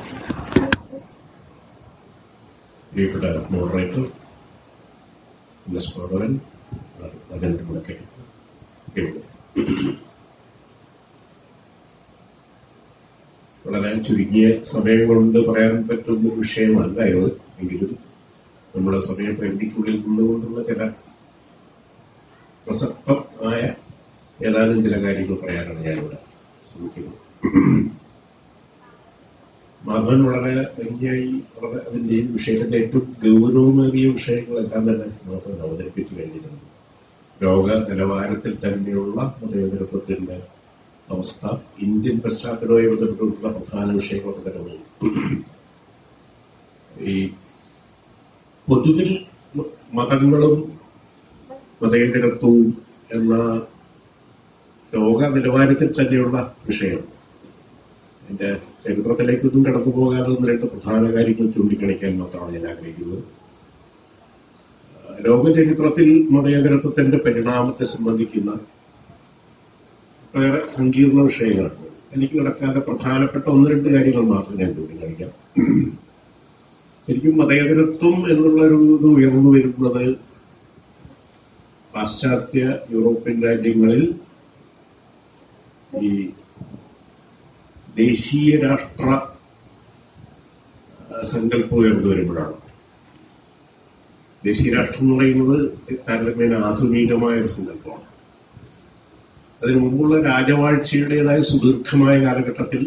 പ്രിയപ്പെട്ട moderator S Madhavan Narendra മുടക്കെടുത്ത് കേൾക്കുന്നു വളരെ ചുരുങ്ങിയ സമയം കൊണ്ട് പറയാൻ പറ്റുന്ന ഒരു വിഷയമല്ല ഇത് എങ്കിലും നമ്മുടെ സമയപരിധിക്കുള്ളിൽ നിന്നുകൊണ്ടുള്ള ചില പ്രസക്തമായ ഏതാനും ചില കാര്യങ്ങൾ പറയാനാണ് ഞാനിവിടെ ശ്രമിക്കുന്നത് മാധവൻ വളരെ ഭംഗിയായി വളരെ അതിന്റെ ഈ വിഷയത്തിന്റെ ഏറ്റവും ഗൗരവമേറിയ വിഷയങ്ങളെല്ലാം തന്നെ മാധവൻ അവതരിപ്പിച്ചു കഴിഞ്ഞിട്ടുണ്ട് ലോക നിലവാരത്തിൽ തന്നെയുള്ള മതേതരത്വത്തിന്റെ അവസ്ഥ ഇന്ത്യൻ പശ്ചാത്തലവുമായി ബന്ധപ്പെട്ടുള്ള പ്രധാന വിഷയങ്ങളൊക്കെ തന്നെ വന്നു. ഈ പൊതുവിൽ മ- മതങ്ങളും മതേതരത്വവും എന്ന ലോക നിലവാരത്തിൽ തന്നെയുള്ള വിഷയം എന്റെ ചരിത്രത്തിലേക്കൊന്നും കടന്നു പോകാതെ ഒന്ന് രണ്ട് പ്രധാന കാര്യങ്ങൾ ചൂണ്ടിക്കാണിക്കാൻ മാത്രമാണ് ഞാൻ ആഗ്രഹിക്കുന്നത് ആ, ലോക ചരിത്രത്തിൽ മതേതരത്വത്തിന്റെ പരിണാമത്തെ സംബന്ധിക്കുന്ന വേറെ സങ്കീർണ വിഷയങ്ങളാണ് എനിക്ക് കിടക്കാതെ പ്രധാനപ്പെട്ട ഒന്ന് രണ്ട് കാര്യങ്ങൾ മാത്രം ഞാൻ ചൂണ്ടിക്കാണിക്കാം ശരിക്കും മതേതരത്വം എന്നുള്ള ഒരു ഇത് ഉയർന്നു വരുന്നത് പാശ്ചാത്യ യൂറോപ്യൻ രാജ്യങ്ങളിൽ ഈ ദേശീയ രാഷ്ട്ര ആ, സങ്കല്പം ഉയർന്നു വരുമ്പോഴാണ് ദേശീയ രാഷ്ട്രം എന്ന് പറയുന്നത് താരതമ്യേന ആധുനികമായ ഒരു സങ്കല്പമാണ് അതിനു മുമ്പുള്ള രാജവാഴ്ചയുടേതായ സുദീർഘമായ കാലഘട്ടത്തിൽ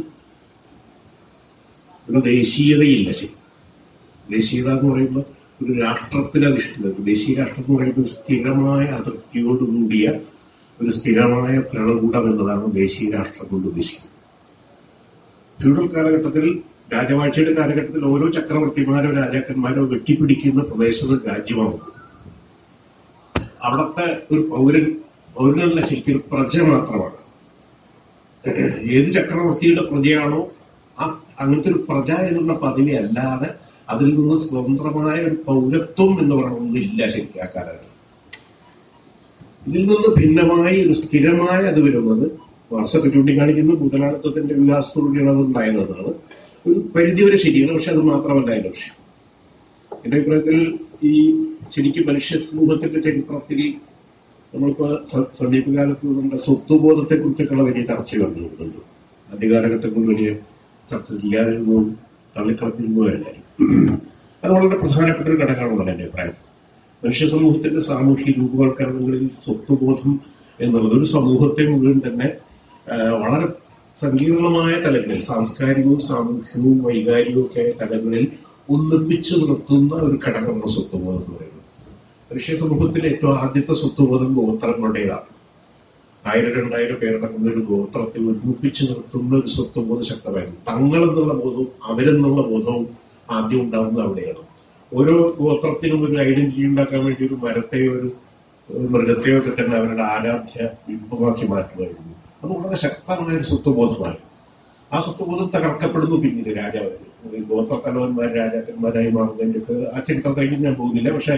ഒരു ദേശീയതയില്ല ശരി ദേശീയത എന്ന് പറയുമ്പോൾ ഒരു രാഷ്ട്രത്തിൽ അധിഷ്ഠിതം ദേശീയ രാഷ്ട്രം എന്ന് പറയുമ്പോൾ ഒരു സ്ഥിരമായ അതിർത്തിയോടുകൂടിയ ഒരു സ്ഥിരമായ ഭരണകൂടം എന്നതാണ് ദേശീയ രാഷ്ട്രം കൊണ്ട് ഉദ്ദേശിക്കുന്നത് ഫ്യൂഡൽ കാലഘട്ടത്തിൽ രാജവാഴ്ചയുടെ കാലഘട്ടത്തിൽ ഓരോ ചക്രവർത്തിമാരോ രാജാക്കന്മാരോ വെട്ടിപ്പിടിക്കുന്ന പ്രദേശങ്ങൾ രാജ്യമാകുന്നു അവിടുത്തെ ഒരു പൗരൻ പൗരനല്ല ശരിക്കും ഒരു പ്രജ മാത്രമാണ് ഏത് ചക്രവർത്തിയുടെ പ്രജയാണോ ആ അങ്ങനത്തെ ഒരു പ്രജ എന്നുള്ള പദവി അല്ലാതെ അതിൽ നിന്ന് സ്വതന്ത്രമായ ഒരു പൗരത്വം എന്ന് പറയുന്നതില്ല ശരിക്കും ആ കാലഘട്ടം ഇതിൽ നിന്ന് ഭിന്നമായി ഒരു സ്ഥിരമായ അത് വരുന്നത് വാട്സപ്പ് ചൂണ്ടിക്കാണിക്കുന്ന മുതലാളിത്തത്തിന്റെ വികാസത്തോടെയാണ് അത് ഉണ്ടായതെന്നാണ് ഒരു പരിധിവരെ ശരിയാണ് പക്ഷെ അത് മാത്രമല്ല അതിന്റെ വിഷയം എന്റെ അഭിപ്രായത്തിൽ ഈ ശരിക്കും മനുഷ്യ സമൂഹത്തിന്റെ ചരിത്രത്തിൽ നമ്മളിപ്പോ സ- സമീപകാലത്ത് നമ്മുടെ സ്വത്വബോധത്തെ കുറിച്ചൊക്കെയുള്ള വലിയ ചർച്ച വന്നിട്ടുണ്ട് ആദ്യകാലഘട്ടങ്ങളിൽ വലിയ ചർച്ച ചെയ്യാതിരുന്നതും തള്ളിക്കളത്തിരുന്നതും എല്ലാവരും അത് വളരെ പ്രധാനപ്പെട്ട ഒരു ഘടകമാണെന്നാണ് എന്റെ അഭിപ്രായം മനുഷ്യ സമൂഹത്തിന്റെ സാമൂഹ്യ രൂപവൽക്കരണങ്ങളിൽ സ്വത്വബോധം എന്നുള്ളത് ഒരു സമൂഹത്തെ മുഴുവൻ തന്നെ ആ, വളരെ സങ്കീർണമായ തലങ്ങളിൽ സാംസ്കാരികവും സാമൂഹ്യവും വൈകാരികവും ഒക്കെ തലങ്ങളിൽ ഒന്നിപ്പിച്ചു നിർത്തുന്ന ഒരു ഘടകമാണ് സ്വത്വബോധം എന്ന് പറയുന്നത് മനുഷ്യ സമൂഹത്തിലെ ഏറ്റവും ആദ്യത്തെ സ്വത്വബോധം ഗോത്രങ്ങളുടേതാണ് ആയിരം രണ്ടായിരം പേരടങ്ങുന്ന ഒരു ഗോത്രത്തെ ഒരുമിപ്പിച്ച് നിർത്തുന്ന ഒരു സ്വത്വബോധം ശക്തമായിരുന്നു തങ്ങളെന്നുള്ള ബോധവും അവരെന്നുള്ള ബോധവും ആദ്യം ഉണ്ടാകുന്നത് അവിടെയാണ് ഓരോ ഗോത്രത്തിനും ഒരു ഐഡന്റിറ്റി ഉണ്ടാക്കാൻ വേണ്ടി ഒരു മരത്തെയോ ഒരു ഒരു മൃഗത്തെയോ ഒക്കെ തന്നെ അവരുടെ ആരാധ്യ ബിംബമാക്കി മാറ്റുമായിരുന്നു അത് വളരെ ശക്തമായ ഒരു സ്വത്വബോധമായി ആ സ്വത്വബോധം തകർക്കപ്പെടുന്നു പിന്നീട് രാജാവ് ഈ ഗോത്രത്തലവന്മാർ രാജാക്കന്മാരായി മാറുന്നതിൻ്റെയൊക്കെ ആ ചരിത്രം കഴിഞ്ഞ് ഞാൻ പോകുന്നില്ല പക്ഷെ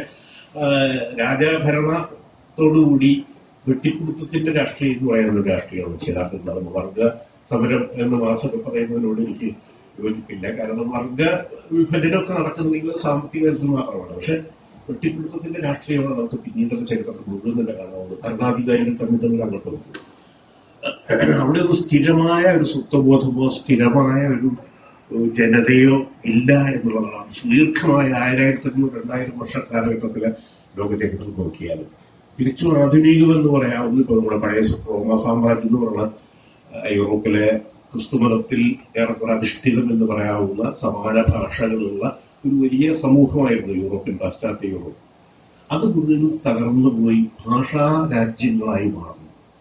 രാജാഭരണത്തോടുകൂടി വെട്ടിപ്പിടുത്തത്തിന്റെ രാഷ്ട്രീയം എന്ന് പറയുന്ന ഒരു രാഷ്ട്രീയമാണ് ചെയ്താട്ടുള്ളത് വർഗ സമരം എന്ന് മാസൊക്കെ പറയുന്നതിനോട് എനിക്ക് യോജിപ്പില്ല കാരണം വർഗ വിഭജനമൊക്കെ നടക്കുന്നെങ്കിൽ സാമ്പത്തിക തലത്തിൽ മാത്രമാണ് പക്ഷെ വെട്ടിപ്പിടുത്തത്തിന്റെ രാഷ്ട്രീയമാണ് നമുക്ക് പിന്നീടുള്ള ചരിത്രത്തിൽ മുഴുവൻ തന്നെ കാണാവുന്നത് ഭരണാധികാരികൾ തമ്മിൽ തമ്മിൽ അങ്ങോട്ട് നോക്കും അവിടെ ഒരു സ്ഥിരമായ ഒരു സ്വത്വബോധമോ സ്ഥിരമായ ഒരു ഏഹ്, ജനതയോ ഇല്ല എന്നുള്ളതാണ് സുദീർഘമായ ആയിരത്തി അഞ്ഞൂറ് രണ്ടായിരം വർഷ കാലഘട്ടത്തിലെ ലോകചരിത്രം നോക്കിയാൽ തിരിച്ചും ആധുനികം എന്ന് പറയാവുന്ന ഇപ്പോൾ നമ്മുടെ പഴയ റോമ സാമ്രാജ്യം എന്ന് പറഞ്ഞ ഏഹ്, യൂറോപ്പിലെ ക്രിസ്തുമതത്തിൽ ഏറെക്കുറെ അധിഷ്ഠിതം എന്ന് പറയാവുന്ന സമാന ഭാഷകളുള്ള ഒരു വലിയ സമൂഹമായിരുന്നു യൂറോപ്യൻ പാശ്ചാത്യ യൂറോപ്പ് അത് മുഴുവനും തകർന്നു പോയി ഭാഷാ രാജ്യങ്ങളായി മാറുന്നു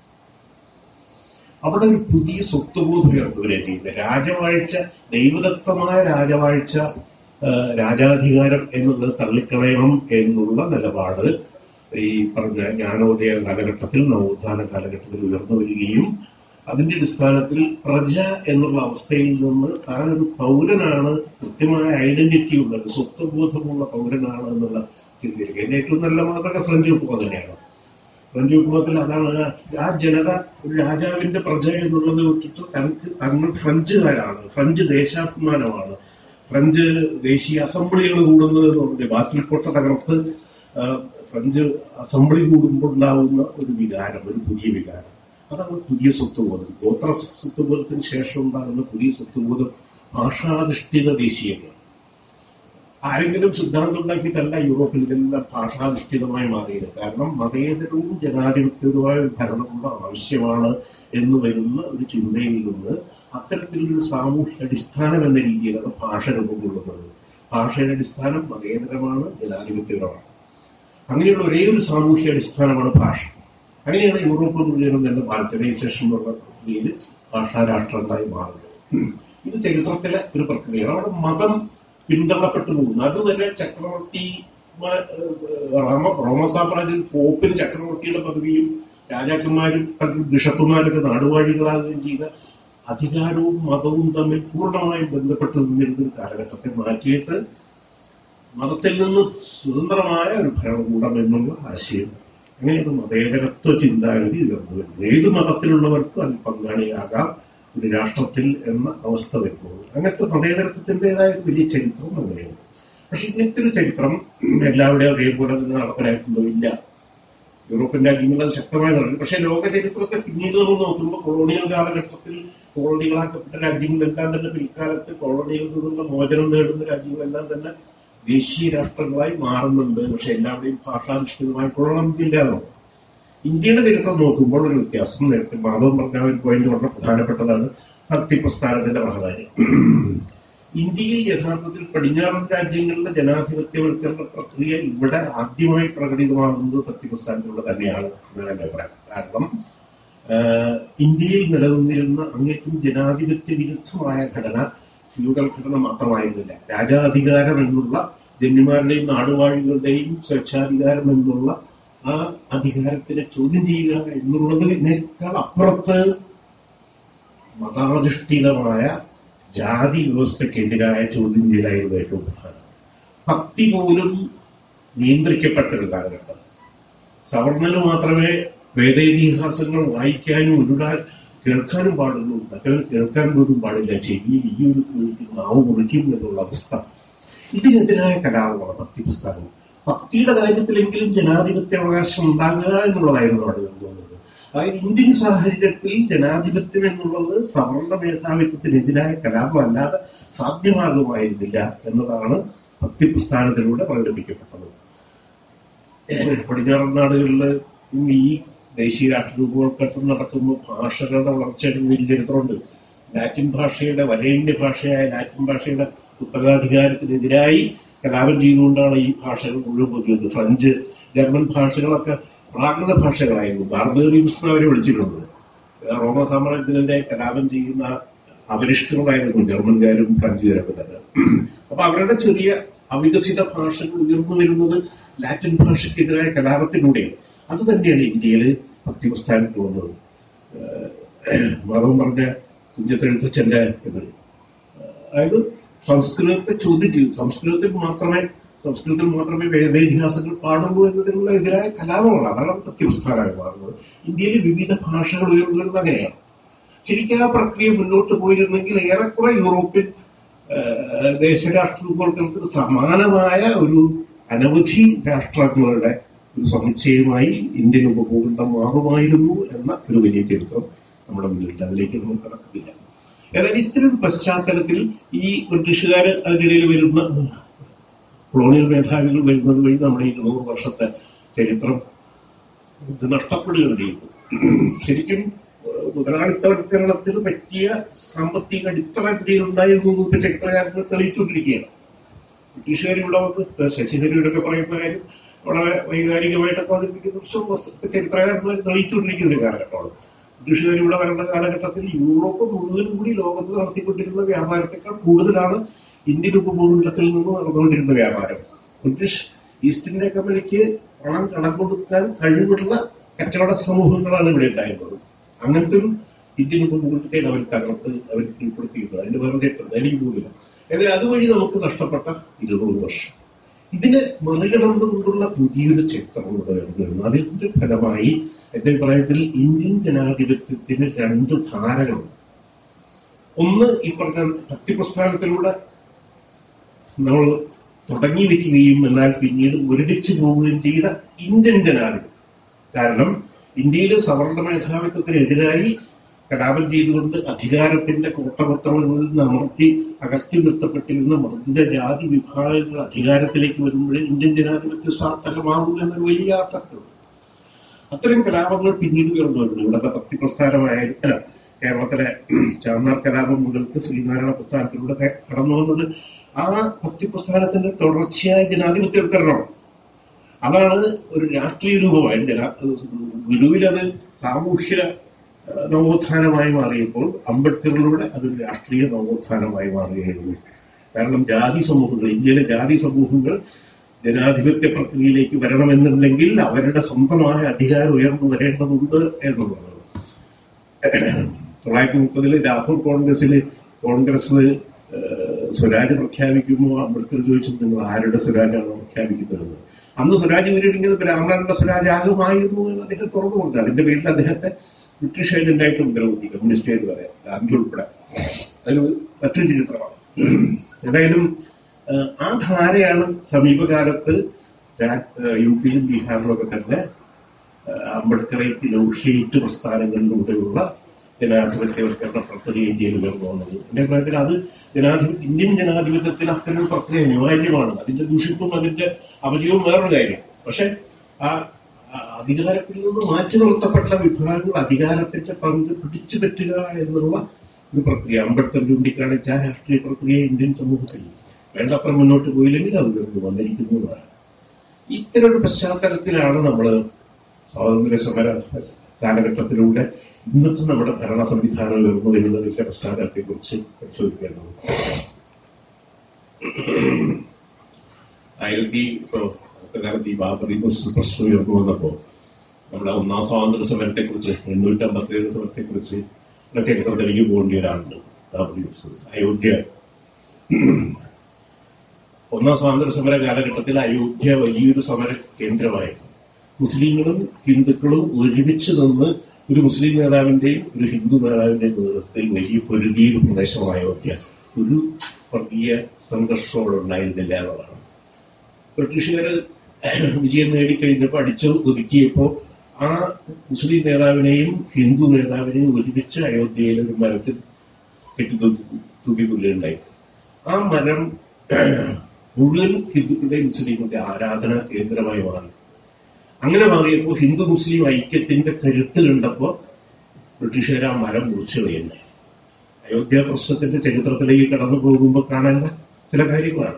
അവിടെ ഒരു പുതിയ സ്വത്വബോധം ഉയർത്തുകയാണ് ചെയ്യുന്നത് രാജവാഴ്ച ദൈവദത്തമായ രാജവാഴ്ച ആ, രാജാധികാരം എന്നുള്ളത് തള്ളിക്കളയണം എന്നുള്ള നിലപാട് ഈ പറഞ്ഞ ജ്ഞാനോദയ കാലഘട്ടത്തിൽ നവോത്ഥാന കാലഘട്ടത്തിൽ ഉയർന്നു വരികയും അതിന്റെ അടിസ്ഥാനത്തിൽ പ്രജ എന്നുള്ള അവസ്ഥയിൽ നിന്ന് താൻ ഒരു പൗരനാണ് കൃത്യമായ ഐഡന്റിറ്റി ഉള്ള ഒരു സ്വത്വബോധമുള്ള പൗരനാണ് എന്നുള്ള ചിന്തയിലേക്ക് അതിന്റെ ഏറ്റവും നല്ല മാതൃക ഫ്രഞ്ച് വിപ്ലവം തന്നെയാണ് ഫ്രഞ്ച് വിപ്ലവത്തിൽ അതാണ് ആ- ആ ജനത ഒരു രാജാവിന്റെ പ്രജ എന്നുള്ളത് വിട്ടിട്ട് തങ്ങൾക്ക് തങ്ങൾ ഫ്രഞ്ചുകാരാണ് ഫ്രഞ്ച് ദേശാഭിമാനമാണ് ഫ്രഞ്ച് ദേശീയ അസംബ്ലികൾ കൂടുന്നത് എന്ന് പറഞ്ഞിട്ട് ബാസ്റ്റിൽ കോട്ട തകർത്ത് ആ, ഫ്രഞ്ച് അസംബ്ലി കൂടുമ്പോൾ ഉണ്ടാവുന്ന ഒരു വികാരം ഒരു പുതിയ വികാരം അതാണ് പുതിയ സ്വത്വബോധം ഗോത്ര സ്വത്വബോധത്തിന് ശേഷം ഉണ്ടാകുന്ന പുതിയ സ്വത്വബോധം ഭാഷാധിഷ്ഠിത ദേശീയത ആരെങ്കിലും സിദ്ധാന്തം ഉണ്ടാക്കിയിട്ടല്ല യൂറോപ്പിൽ ഇതെല്ലാം ഭാഷാധിഷ്ഠിതമായി മാറിയത് കാരണം മതേതരവും ജനാധിപത്യവുമായ ഒരു ഭരണകൂടം ആവശ്യമാണ് എന്ന് വരുന്ന ഒരു ചിന്തയിൽ നിന്ന് അത്തരത്തിലൊരു സാമൂഹ്യ അടിസ്ഥാനം എന്ന രീതിയിലാണ് ഭാഷ രൂപം കൊള്ളുന്നത് ഭാഷയുടെ അടിസ്ഥാനം മതേതരമാണ് ജനാധിപത്യപരമാണ് അങ്ങനെയുള്ള ഒരേ ഒരു സാമൂഹ്യ അടിസ്ഥാനമാണ് ഭാഷ അങ്ങനെയാണ് യൂറോപ്പ് മുഴുവനും തന്നെ ബാൽക്കനൈസേഷൻ എന്നുള്ള രീതിയിൽ ഭാഷാ രാഷ്ട്രങ്ങളായി മാറുന്നത് ഇത് ചരിത്രത്തിലെ ഒരു പ്രക്രിയയാണ് അവിടെ മതം പിന്തള്ളപ്പെട്ടു പോകുന്നു അതുവരെ ചക്രവർത്തി റോമ റോമ സാമ്രാജ്യത്തിൽ പോപ്പിന് ചക്രവർത്തിയുടെ പദവിയും രാജാക്കന്മാരും ബിഷപ്പുമാരൊക്കെ നാടുവാഴികളാകുകയും ചെയ്ത അധികാരവും മതവും തമ്മിൽ പൂർണ്ണമായും ബന്ധപ്പെട്ട് നിന്നിരുന്ന ഒരു കാലഘട്ടത്തെ മാറ്റിയിട്ട് മതത്തിൽ നിന്ന് സ്വതന്ത്രമായ ഒരു ഭരണകൂടം എന്നുള്ള ആശയം അങ്ങനെയാണ് മതേതരത്വ ചിന്താഗതി ഉയർന്നു വരുന്നത് ഏത് മതത്തിലുള്ളവർക്കും അതിൽ പങ്കാളിയാകാം ഒരു രാഷ്ട്രത്തിൽ എന്ന അവസ്ഥ വരുന്നത് അങ്ങനത്തെ മതേതരത്വത്തിൻ്റെതായ ഒരു വലിയ ചരിത്രം അങ്ങനെയാണ് പക്ഷെ ഇങ്ങനത്തെ ഒരു ചരിത്രം എല്ലാവരുടെയും ഒരേപോലെ തന്നെ നടപ്പിലായിട്ടുണ്ടോ ഇല്ല യൂറോപ്യൻ രാജ്യങ്ങൾ അത് ശക്തമായി നടക്കും പക്ഷെ ലോക ചരിത്രത്തെ പിന്നീട് നമ്മൾ നോക്കുമ്പോൾ കൊളോണിയൽ കാലഘട്ടത്തിൽ കോളനികളാക്കപ്പെട്ട രാജ്യങ്ങളെല്ലാം തന്നെ പിൽക്കാലത്ത് കോളനിയിൽ നിന്നുള്ള മോചനം നേടുന്ന രാജ്യങ്ങളെല്ലാം തന്നെ ദേശീയ രാഷ്ട്രങ്ങളായി മാറുന്നുണ്ട് പക്ഷെ എല്ലാവരുടെയും ഭാഷാധിഷ്ഠിതമായി കൊള്ളണമെന്നില്ലാതോ ഇന്ത്യയുടെ ചരിത്രം നോക്കുമ്പോൾ ഒരു വ്യത്യാസം നേരത്തെ മാധവൻ പറഞ്ഞ ഒരു പോയിന്റ് വളരെ പ്രധാനപ്പെട്ടതാണ് ഭക്തി പ്രസ്ഥാനത്തിന്റെ പ്രാധാന്യം ഇന്ത്യയിൽ യഥാർത്ഥത്തിൽ പടിഞ്ഞാറൻ രാജ്യങ്ങളിലെ ജനാധിപത്യവൽക്കരണ പ്രക്രിയ ഇവിടെ ആദ്യമായി പ്രകടിതമാകുന്നത് ഭക്തി പ്രസ്ഥാനത്തിലൂടെ തന്നെയാണ് എന്നാണ് എന്റെ അഭിപ്രായം കാരണം ആഹ്, ഇന്ത്യയിൽ നിലനിന്നിരുന്ന അങ്ങേറ്റം ജനാധിപത്യ വിരുദ്ധമായ ഘടന ഫ്യൂഡൽ ഘടന മാത്രമായിരുന്നില്ല രാജാധികാരം എന്നുള്ള ജന്മിമാരുടെയും നാടുവാഴികളുടെയും സ്വേച്ഛാധികാരം എന്നുള്ള ആ അധികാരത്തിനെ ചോദ്യം ചെയ്യുക എന്നുള്ളതിനേക്കാൾ അപ്പുറത്ത് മതാധിഷ്ഠിതമായ ജാതി വ്യവസ്ഥക്കെതിരായ ചോദ്യം ചെയ്യലായിരുന്നു ഏറ്റവും പ്രധാനം ഭക്തി പോലും നിയന്ത്രിക്കപ്പെട്ട ഒരു കാലഘട്ടം സവർണന് മാത്രമേ വേദേതിഹാസങ്ങൾ വായിക്കാനും ഉരുടാൻ കേൾക്കാനും പാടുള്ളൂ മറ്റവന് കേൾക്കാൻ പോലും പാടില്ല ചെവിയിൽ ഈ ഒരു കുഴിക്ക് നാവ് മുറിക്കും എന്നുള്ള അവസ്ഥ ഇതിനെതിരായ കലാപമാണ് ഭക്തി പുസ്തകം ഭക്തിയുടെ കാര്യത്തിലെങ്കിലും ജനാധിപത്യ അവകാശം ഉണ്ടാകുക എന്നുള്ളതായിരുന്നു അവിടെ തോന്നുന്നത് അതായത് ഇന്ത്യൻ സാഹചര്യത്തിൽ ജനാധിപത്യം എന്നുള്ളത് സവർണ മേധാവിത്വത്തിനെതിരായ കലാപമല്ലാതെ സാധ്യമാകുമായിരുന്നില്ല എന്നതാണ് ഭക്തി പ്രസ്ഥാനത്തിലൂടെ പ്രകടിപ്പിക്കപ്പെട്ടത് പടിഞ്ഞാറൻ നാടുകളിൽ ഈ ദേശീയ രാഷ്ട്രരൂപവൽക്കരണം നടക്കുമ്പോൾ ഭാഷകളുടെ വളർച്ചയുടെ വലിയ ചരിത്രമുണ്ട് ലാറ്റിൻ ഭാഷയുടെ വരേണ്യ ഭാഷയായ ലാറ്റിൻ ഭാഷയുടെ പുസ്തകാധികാരത്തിനെതിരായി കലാപം ചെയ്തുകൊണ്ടാണ് ഈ ഭാഷകൾ മുഴുവൻ പൊതിയത് ഫ്രഞ്ച് ജർമ്മൻ ഭാഷകളൊക്കെ പ്രാകൃത ഭാഷകളായിരുന്നു ബാർബേറിയൻസ് അവരെ വിളിച്ചിട്ടുണ്ട് റോമ സാമ്രാജ്യത്തിന്റെ കലാപം ചെയ്യുന്ന അപരിഷ്കൃതമായിരുന്നു ജർമ്മൻകാരും ഫ്രഞ്ചുകാരൊക്കെ തന്നെ അപ്പൊ അവരുടെ ചെറിയ അവികസിത ഭാഷകൾ ഉയർന്നു വരുന്നത് ലാറ്റിൻ ഭാഷയ്ക്കെതിരായ കലാപത്തിലൂടെയാണ് അത് തന്നെയാണ് ഇന്ത്യയിൽ ഭക്തി പ്രസ്ഥാനത്തിൽ വന്നത് ഏഹ് മതം പറഞ്ഞ കുഞ്ഞത്തെഴുത്തച്ഛന്റെ ഇത് അതായത് സംസ്കൃതത്തെ ചോദ്യം ചെയ്തു സംസ്കൃതത്തിൽ മാത്രമേ സംസ്കൃതത്തിൽ മാത്രമേ വേദേതിഹാസങ്ങൾ പാടുള്ളൂ എന്നതിനുള്ള എതിരായ കലാപമാണ് അതാണ് ഭക്തി പ്രസ്ഥാനമായി മാറുന്നത് ഇന്ത്യയിലെ വിവിധ ഭാഷകൾ ഉയർന്നു വരുന്നത് അങ്ങനെയാണ് ശരിക്കും ആ പ്രക്രിയ മുന്നോട്ട് പോയിരുന്നെങ്കിൽ ഏറെക്കുറെ യൂറോപ്യൻ ഏഹ്, ദേശരാഷ്ട്രങ്ങൾക്കൾക്ക് സമാനമായ ഒരു അനവധി രാഷ്ട്രങ്ങളുടെ ഒരു സമുച്ചയമായി ഇന്ത്യൻ ഉപഭൂഖണ്ഡം മാറുമായിരുന്നു എന്ന ഒരു വലിയ ചരിത്രം നമ്മുടെ മുന്നിലുണ്ട് അതിലേക്ക് നമ്മൾ കടക്കുന്നില്ല ഏതായാലും ഇത്തരം പശ്ചാത്തലത്തിൽ ഈ ബ്രിട്ടീഷുകാർ അതിനിടയിൽ വരുന്ന കൊളോണിയൽ മേധാവികൾ വരുന്നത് വഴി നമ്മുടെ ഈ നൂറ് വർഷത്തെ ചരിത്രം ഇത് നഷ്ടപ്പെടുകയാണ് ചെയ്യുന്നത് ശരിക്കും ഏഹ്, മുതലാളിത്തവൽക്കരണത്തിന് പറ്റിയ സാമ്പത്തിക അടിത്തറ ഇന്ത്യയിലുണ്ടായിരുന്നു എന്ന് ഇപ്പൊ ചരിത്രകാരങ്ങൾ തെളിയിച്ചുകൊണ്ടിരിക്കുകയാണ് ബ്രിട്ടീഷുകാർ ഇവിടെ വന്ന് ഇപ്പൊ ശശി തരൂരൊക്കെ പറയുന്ന കാര്യം വളരെ വൈകാരികമായിട്ടൊക്കെ അവതരിപ്പിക്കുന്ന പ്രശ്നം വസ്- ഇപ്പൊ ചരിത്രകാരന്മാർ തെളിയിച്ചുകൊണ്ടിരിക്കുന്ന ഒരു കാലഘട്ടമാണ് ബ്രിട്ടീഷുകാർ ഇവിടെ വരേണ്ട കാലഘട്ടത്തിൽ യൂറോപ്പ് മുഴുവൻ കൂടി ലോകത്ത് നടത്തിക്കൊണ്ടിരുന്ന വ്യാപാരത്തെക്കാൾ കൂടുതലാണ് ഇന്ത്യൻ ഉപഭൂഖണ്ഡത്തിൽ നിന്ന് നടന്നുകൊണ്ടിരുന്ന വ്യാപാരം ബ്രിട്ടീഷ് ഈസ്റ്റ് ഇന്ത്യ കമ്പനിക്ക് പണം കടം കൊടുക്കാൻ കഴിവുള്ള കച്ചവട സമൂഹങ്ങളാണ് ഇവിടെ ഉണ്ടായിരുന്നത് അങ്ങനത്തെ ഒരു ഇന്ത്യൻ ഉപഭൂഖണ്ഡത്തെ അവർ തകർത്ത് അവർ കീഴ്പ്പെടുത്തിയിരുന്നു അതിന്റെ വേറെ ചരിത്രം എനിക്ക് തോന്നില്ല എന്നാൽ അതുവഴി നമുക്ക് നഷ്ടപ്പെട്ട ഇരുന്നൂറ് വർഷം ഇതിനെ മറികടന്നുകൊണ്ടുള്ള പുതിയൊരു ചരിത്രം ഇവിടെ വരുന്നു അതിന്റെ ഫലമായി എന്റെ അഭിപ്രായത്തിൽ ഇന്ത്യൻ ജനാധിപത്യത്തിന് രണ്ട് ധാരകളുണ്ട് ഒന്ന് ഈ പറഞ്ഞ ഭക്തി പ്രസ്ഥാനത്തിലൂടെ നമ്മൾ തുടങ്ങി വെക്കുകയും എന്നാൽ പിന്നീട് ഒരുമിച്ച് പോവുകയും ചെയ്ത ഇന്ത്യൻ ജനാധിപത്യം കാരണം ഇന്ത്യയിലെ സവർണ മേധാവിത്വത്തിനെതിരായി കലാപം ചെയ്തുകൊണ്ട് അധികാരത്തിന്റെ കോട്ടകൊത്തങ്ങളിൽ നിന്ന് അമർത്തി അകറ്റി നിർത്തപ്പെട്ടിരുന്ന മർദ്ദിത ജാതി വിഭാഗങ്ങൾ അധികാരത്തിലേക്ക് വരുമ്പോഴേ ഇന്ത്യൻ ജനാധിപത്യം സാർത്ഥകമാകും എന്നൊരു വലിയ അർത്ഥമുണ്ട് അത്തരം കലാപങ്ങൾ പിന്നീട് കടന്നു വരുന്നു ഇവിടുത്തെ ഭക്തി പ്രസ്ഥാനമായാലും അല്ല കേരളത്തിലെ ചാന്നാർ കലാപം മുതൽക്ക് ശ്രീനാരായണ പ്രസ്ഥാനത്തിലൂടെ ക- കടന്നു വന്നത് ആ ഭക്തി പ്രസ്ഥാനത്തിന്റെ തുടർച്ചയായ ജനാധിപത്യവൽക്കരണമാണ് അതാണ് ഒരു രാഷ്ട്രീയ രൂപമായി ജനാ ഗുരുവിലത് സാമൂഹ്യ ഏഹ്, നവോത്ഥാനമായി മാറിയപ്പോൾ അംബേദ്കറിലൂടെ അതൊരു രാഷ്ട്രീയ നവോത്ഥാനമായി മാറുകയായിരുന്നു കാരണം ജാതി സമൂഹങ്ങൾ ഇന്ത്യയിലെ ജാതി സമൂഹങ്ങൾ ജനാധിപത്യ പ്രക്രിയയിലേക്ക് വരണമെന്നുണ്ടെങ്കിൽ അവരുടെ സ്വന്തമായ അധികാരം ഉയർന്നു വരേണ്ടതുണ്ട് എന്നുള്ളത് തൊള്ളായിരത്തി മുപ്പതില് രാഹുൽ കോൺഗ്രസിൽ കോൺഗ്രസ് ഏഹ്, സ്വരാജ് പ്രഖ്യാപിക്കുമ്പോൾ അംബേദ്കർ ചോദിച്ചു നിങ്ങൾ ആരുടെ സ്വരാജാണ് പ്രഖ്യാപിക്കുന്നതെന്ന് അന്ന് സ്വരാജ് വരികയാണെങ്കിൽ ബ്രാഹ്മണന്റെ സ്വരാജ് ആകുമായിരുന്നു എന്ന് അദ്ദേഹം തുറന്നുകൊണ്ട് അതിന്റെ പേരിൽ അദ്ദേഹത്തെ ബ്രിട്ടീഷ് ഏജന്റായിട്ട് ഉപദ്രവിച്ചു കമ്മ്യൂണിസ്റ്റ് എന്ന് പറയാം ഗാന്ധി ഉൾപ്പെടെ അതൊരു മറ്റൊരു ചരിത്രമാണ് ഏതായാലും ഏഹ്, ആ ധാരയാണ് സമീപകാലത്ത് രാ- ഏഹ്, യു പിയിലും ബീഹാറിലും ഒക്കെ തന്നെ ഏഹ്, അംബേദ്കറേറ്റ് നെഗോഷിയേറ്റ് പ്രസ്ഥാനങ്ങളിലൂടെയുള്ള ജനാധിപത്യവൽക്കരണ പ്രക്രിയ ഇന്ത്യയിൽ ഉയർന്നു വന്നത് എന്റെ അഭിപ്രായത്തിൽ അത് ജനാധിപത്യ ഇന്ത്യൻ ജനാധിപത്യത്തിൽ അത്തരം ഒരു പ്രക്രിയ അനിവാര്യമാണ് അതിന്റെ ദൂഷിപ്പും അതിന്റെ അപജയവും വേറൊരു കാര്യം പക്ഷെ ആ ആ അധികാരത്തിൽ നിന്ന് മാറ്റി നിർത്തപ്പെട്ട വിഭാഗങ്ങൾ അധികാരത്തിന്റെ പങ്ക് പിടിച്ചു പറ്റുക എന്നുള്ള ഒരു പ്രക്രിയ അംബേദ്കർ ചൂണ്ടിക്കാണിച്ച ആ രാഷ്ട്രീയ പ്രക്രിയ ഇന്ത്യൻ സമൂഹത്തിൽ വേണ്ടത്ര മുന്നോട്ട് പോയില്ലെങ്കിൽ അത് ഉയർന്നു വന്നിരിക്കുന്നതാണ് ഇത്തരം ഒരു പശ്ചാത്തലത്തിലാണ് നമ്മൾ സ്വാതന്ത്ര്യ സമര കാലഘട്ടത്തിലൂടെ ഇന്നത്തെ നമ്മുടെ ഭരണ സംവിധാനം ഉയർന്നു വരുന്നതിന്റെ പശ്ചാത്തലത്തെ കുറിച്ച് പരിശോധിക്കേണ്ടത് ആയിരത്തി ഇപ്പോ അടുത്ത കാലത്ത് ഈ ബാബറി മസ്ജിദ് പ്രശ്നം ഉയർന്നു വന്നപ്പോ നമ്മുടെ ഒന്നാം സ്വാതന്ത്ര്യ സമരത്തെ കുറിച്ച് എണ്ണൂറ്റി അമ്പത്തിയേഴ് സമരത്തെ കുറിച്ച് ചരിത്രത്തിലേക്ക് പോകേണ്ട ഒരാളുണ്ട് ബാബറി മസ്ജിദ് അയോധ്യ ഒന്നാം സ്വാതന്ത്ര്യ സമര കാലഘട്ടത്തിൽ അയോധ്യ വലിയൊരു സമര കേന്ദ്രമായിരുന്നു മുസ്ലിങ്ങളും ഹിന്ദുക്കളും ഒരുമിച്ച് നിന്ന് ഒരു മുസ്ലിം നേതാവിന്റെയും ഒരു ഹിന്ദു നേതാവിന്റെയും നേതൃത്വത്തിൽ വലിയ പൊരുതിയ പ്രദേശമായ അയോധ്യ ഒരു വർഗീയ സംഘർഷം അവിടെ ഉണ്ടായിരുന്നില്ല എന്നുള്ളതാണ് ബ്രിട്ടീഷുകാർ വിജയം നേടിക്കഴിഞ്ഞപ്പോൾ അടിച്ചു ഒതുക്കിയപ്പോൾ ആ മുസ്ലിം നേതാവിനെയും ഹിന്ദു നേതാവിനെയും ഒരുമിച്ച് അയോധ്യയിലെ ഒരു മരത്തിൽ കെട്ടി തൂക്കിക്കൊല്ലുകയുണ്ടായി ആ മരം മുഴുവൻ ഹിന്ദുക്കളുടെയും മുസ്ലിങ്ങളുടെ ആരാധനാ കേന്ദ്രമായി മാറി അങ്ങനെ മാറിയപ്പോൾ ഹിന്ദു മുസ്ലിം ഐക്യത്തിന്റെ കരുത്ത് കണ്ടപ്പോൾ ബ്രിട്ടീഷുകാർ ആ മരം മുറിച്ചു കളയുന്നത് അയോധ്യ പ്രശ്നത്തിന്റെ ചരിത്രത്തിലേക്ക് കടന്നു പോകുമ്പോൾ കാണേണ്ട ചില കാര്യങ്ങളാണ്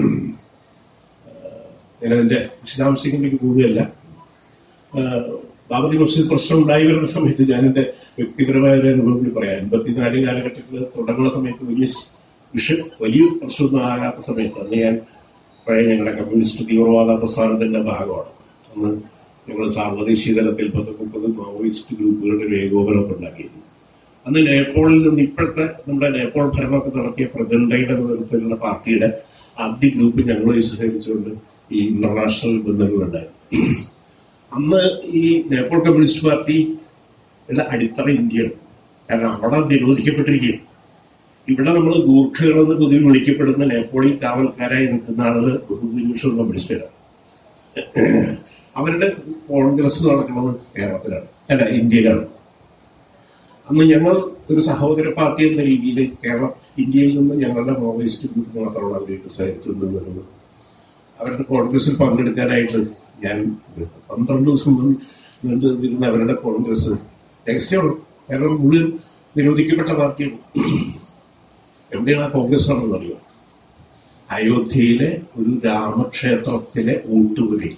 ഞാൻ അതിന്റെ വിശദാംശങ്ങളിലേക്ക് പോവുകയല്ല ആഹ് ബാബറി മസ്ജിദ് പ്രശ്നം ഉണ്ടായി വരുന്ന സമയത്ത് ഞാൻ എന്റെ വ്യക്തിപരമായ ഒരു അനുഭവം കൂടി പറയാം എൺപത്തിനാല് കാലഘട്ടത്തിൽ തുടങ്ങുന്ന സമയത്ത് വലിയ വിഷയം വലിയ പ്രശ്നമൊന്നും ആകാത്ത സമയത്ത് അന്ന് ഞാൻ പഴയ ഞങ്ങളുടെ കമ്മ്യൂണിസ്റ്റ് തീവ്രവാദ പ്രസ്ഥാനത്തിന്റെ ഭാഗമാണ് അന്ന് ഞങ്ങൾ സാർവദേശീയ തലത്തിൽ പത്ത് മുപ്പത് മാവോയിസ്റ്റ് ഗ്രൂപ്പുകളുടെ ഒരു ഏകോപനമൊക്കെ ഉണ്ടാക്കിയിരുന്നു അന്ന് നേപ്പാളിൽ നിന്ന് ഇപ്പോഴത്തെ നമ്മുടെ നേപ്പാൾ ഭരണമൊക്കെ നടത്തിയ പ്രചണ്ഡയുടെ നേതൃത്വത്തിലുള്ള പാർട്ടിയുടെ ആദ്യ ഗ്രൂപ്പ് ഞങ്ങൾ സഹകരിച്ചുകൊണ്ട് ഈ ഇന്റർനാഷണൽ ബന്ധങ്ങളുണ്ടായിരുന്നു അന്ന് ഈ നേപ്പാൾ കമ്മ്യൂണിസ്റ്റ് പാർട്ടി അടിത്തറ ഇന്ത്യയാണ് കാരണം അവിടെ നിരോധിക്കപ്പെട്ടിരിക്കുകയാണ് ഇവിടെ നമ്മൾ ഗൂർഖകളെന്ന് പൊതുവെ വിളിക്കപ്പെടുന്ന നേപ്പാളി കാവൽക്കാരായി നിൽക്കുന്ന ആളുകൾ ബഹുഭൂരിപക്ഷം കമ്മ്യൂണിസ്റ്റുകാരാണ് അവരുടെ കോൺഗ്രസ് നടക്കുന്നത് കേരളത്തിലാണ് അല്ല ഇന്ത്യയിലാണ് അന്ന് ഞങ്ങൾ ഒരു സഹോദര പാർട്ടി എന്ന രീതിയിൽ കേരളം ഇന്ത്യയിൽ നിന്ന് ഞങ്ങളുടെ മാവോയിസ്റ്റ് ഗ്രൂപ്പ് മാത്രമുള്ള അവർക്ക് സഹകരിച്ചുകൊണ്ടിരുന്നത് അവരുടെ കോൺഗ്രസിൽ പങ്കെടുക്കാനായിട്ട് ഞാൻ പന്ത്രണ്ട് ദിവസം മുൻ- നീണ്ടു നിന്നിരുന്ന അവരുടെ കോൺഗ്രസ് രഹസ്യമാണ് കേരളം മുഴുവൻ നിരോധിക്കപ്പെട്ട പാർട്ടിയാണ് എവിടെയാണ് ആ കോൺഗ്രസ് ആണെന്ന് അറിയോ അയോധ്യയിലെ ഒരു രാമക്ഷേത്രത്തിലെ ഊട്ടുപുരയിൽ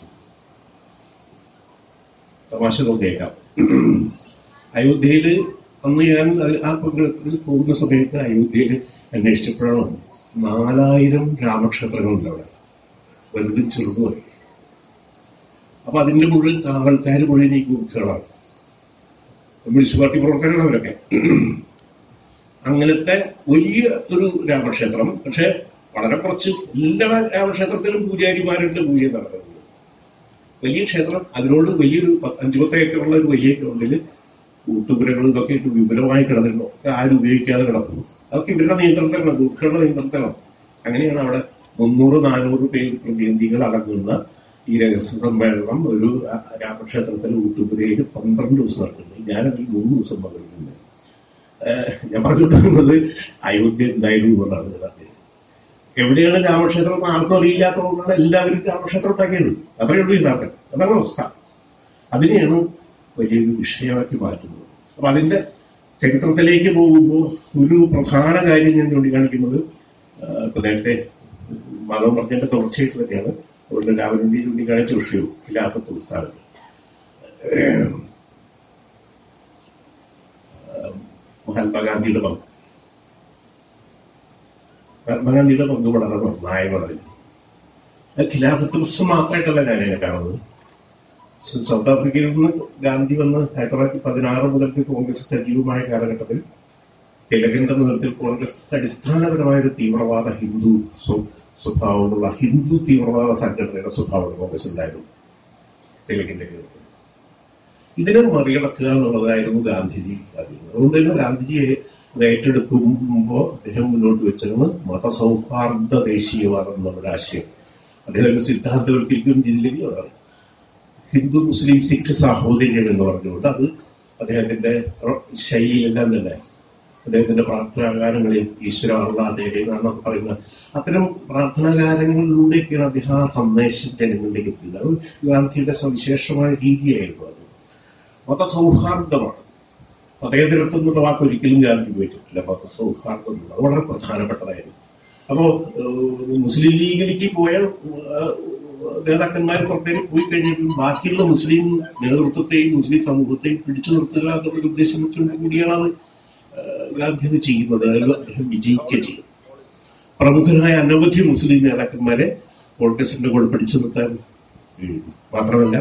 തമാശ നോക്കിയേക്കാം അയോധ്യയില് അന്ന് ഞാൻ അത് ആ പങ്കെടുപ്പിൽ പോകുന്ന സമയത്ത് അയോധ്യയിൽ അന്വേഷിച്ചപ്പോഴാണ് നാലായിരം രാമക്ഷേത്രങ്ങളുണ്ട് അവിടെ വലുതും ചെറുതുമായി അപ്പൊ അതിന്റെ മുഴുവൻ കാവൽക്കാർ മുഴുവൻ ഈ ഗുരുക്കളാണ് കമ്മ്യൂണിസ്റ്റ് പാർട്ടി പ്രവർത്തകരാണ് അവരൊക്കെ അങ്ങനത്തെ വലിയ ഒരു രാമക്ഷേത്രം പക്ഷെ വളരെ കുറച്ച് എല്ലാ രാമക്ഷേത്രത്തിലും പൂജാരിമാരുടെ പൂജ നടക്കുന്നത് വലിയ ക്ഷേത്രം അതിനോട് വലിയൊരു പത്ത് അഞ്ചു പത്ത് ഏക്കറുള്ള ഒരു വലിയ ഗ്രൗണ്ടില് കൂട്ടുപുരകളും ഇതൊക്കെ ഇട്ട് വിപുലമായി കിടന്നിരുന്നു ഒക്കെ ആരും ഉപയോഗിക്കാതെ കിടക്കുന്നു അതൊക്കെ ഇവരുടെ നിയന്ത്രണത്തിലാണ് ദുഃഖങ്ങളുടെ നിയന്ത്രണത്തിലാണ് അങ്ങനെയാണ് അവിടെ മുന്നൂറ് നാനൂറ് പേര് പ്രതിനിധികൾ അടങ്ങുന്ന ഈ രഹസ്യ സമ്മേളനം ഒരു ആ, രാമക്ഷേത്രത്തിൽ ഊട്ടുപുരയിൽ പന്ത്രണ്ട് ദിവസം നടക്കുന്നു ഞാനതിൽ മൂന്ന് ദിവസം പങ്കെടുക്കുന്നു ഏഹ് ഞാൻ പറഞ്ഞുകൊണ്ടിരുന്നത് അയോധ്യ എന്തായിരുന്നു എന്നുള്ളതാണ് ഇതിനകത്ത് എവിടെയാണ് രാമക്ഷേത്രം എന്ന് ആർക്കും അറിയില്ലാത്തതുകൊണ്ടാണ് എല്ലാവരും രാമക്ഷേത്രം ഉണ്ടാക്കിയത് അത്രയേ ഉള്ളൂ ഇതിനകത്ത് അതാണ് അവസ്ഥ അതിനെയാണ് വലിയൊരു വിഷയമാക്കി മാറ്റുന്നത് അപ്പൊ അതിന്റെ ചരിത്രത്തിലേക്ക് പോകുമ്പോൾ ഒരു പ്രധാന കാര്യം ഞാൻ ചൂണ്ടിക്കാണിക്കുന്നത് ആ, ഇപ്പൊ നേരത്തെ മാധവ പറഞ്ഞതിന്റെ തുടർച്ചയായിട്ട് തന്നെയാണ് അതുകൊണ്ട് രാവിലെ ചൂണ്ടിക്കാണിച്ച വിഷയവും ഖിലാഫത്ത് പുസ്തകം മഹാത്മാഗാന്ധിയുടെ പങ്ക് മഹാത്മാഗാന്ധിയുടെ പങ്ക് വളരെ നിർണായകമായിരുന്നു അത് ഖിലാഫത്ത് പ്രശ്നം മാത്രമായിട്ടല്ല ഞാൻ അതിനെ കാണുന്നത് സ- സൗത്ത് ആഫ്രിക്കയിൽ നിന്ന് ഗാന്ധി വന്ന് ആയിരത്തി തൊള്ളായിരത്തി പതിനാറ് മുതൽക്ക് കോൺഗ്രസ് സജീവമായ കാലഘട്ടത്തിൽ തിലകന്റെ നേതൃത്വത്തിൽ കോൺഗ്രസ് അടിസ്ഥാനപരമായ ഒരു തീവ്രവാദ ഹിന്ദു സ്വ- സ്വഭാവമുള്ള ഹിന്ദു തീവ്രവാദ സംഘടനയുടെ സ്വഭാവം കോൺഗ്രസ് ഉണ്ടായിരുന്നു തിലകിന്റെ നേതൃത്വത്തിൽ ഇതിനെ മറികടക്കുക എന്നുള്ളതായിരുന്നു ഗാന്ധിജി ആഗ്രഹിക്കുന്നത് അതുകൊണ്ട് തന്നെ ഗാന്ധിജിയെ അത് ഏറ്റെടുക്കുമ്പോൾ അദ്ദേഹം മുന്നോട്ട് വെച്ചത് മതസൗഹാർദ്ദ ദേശീയവാദം എന്നുള്ളൊരു ആശയം അദ്ദേഹം ഒരു സിദ്ധാന്തവൽക്കരിക്കുകയും ചെയ്തില്ലെങ്കിൽ അതാണ് ഹിന്ദു മുസ്ലിം സിഖ് സാഹോദര്യം എന്ന് പറഞ്ഞുകൊണ്ട് അത് അദ്ദേഹത്തിന്റെ ശൈലിയിലെല്ലാം തന്നെ അദ്ദേഹത്തിന്റെ പ്രാർത്ഥനാകാരങ്ങളിൽ ഈശ്വര അള്ളാദേവി എന്നാണ് പറയുന്ന അത്തരം പ്രാർത്ഥനാകാരങ്ങളിലൂടെയൊക്കെയാണ് അദ്ദേഹം ആ സന്ദേശം ജനങ്ങളിലേക്ക് എത്തുന്നത് അത് ഗാന്ധിയുടെ സവിശേഷമായ രീതിയായിരുന്നു അത് മതസൗഹാർദ്ദമാണ് മതേതരത്വം എന്നുള്ള വാക്ക് ഒരിക്കലും ഗാന്ധി ഉപയോഗിച്ചിട്ടില്ല മതസൗഹാർദ്ദം എന്നുള്ളത് അത് വളരെ പ്രധാനപ്പെട്ടതായിരുന്നു അപ്പോ ഏഹ്, മുസ്ലിം ലീഗിലേക്ക് പോയ ഏഹ്, നേതാക്കന്മാർ പുറത്തേക്ക് പോയി കഴിഞ്ഞപ്പോൾ ബാക്കിയുള്ള മുസ്ലിം നേതൃത്വത്തെയും മുസ്ലിം സമൂഹത്തെയും പിടിച്ചു നിർത്തുക എന്നുള്ള ഉദ്ദേശം വെച്ചുകൊണ്ട് കൂടിയാണ് അത് ഏഹ്, ഗാന്ധി അത് ചെയ്യുന്നത് അതിൽ അദ്ദേഹം വിജയിക്കുക ചെയ്യും പ്രമുഖരായ അനവധി മുസ്ലിം നേതാക്കന്മാരെ കോൺഗ്രസിന്റെ കൂടെ പിടിച്ചു നിർത്താൻ കഴിയും. മാത്രമല്ല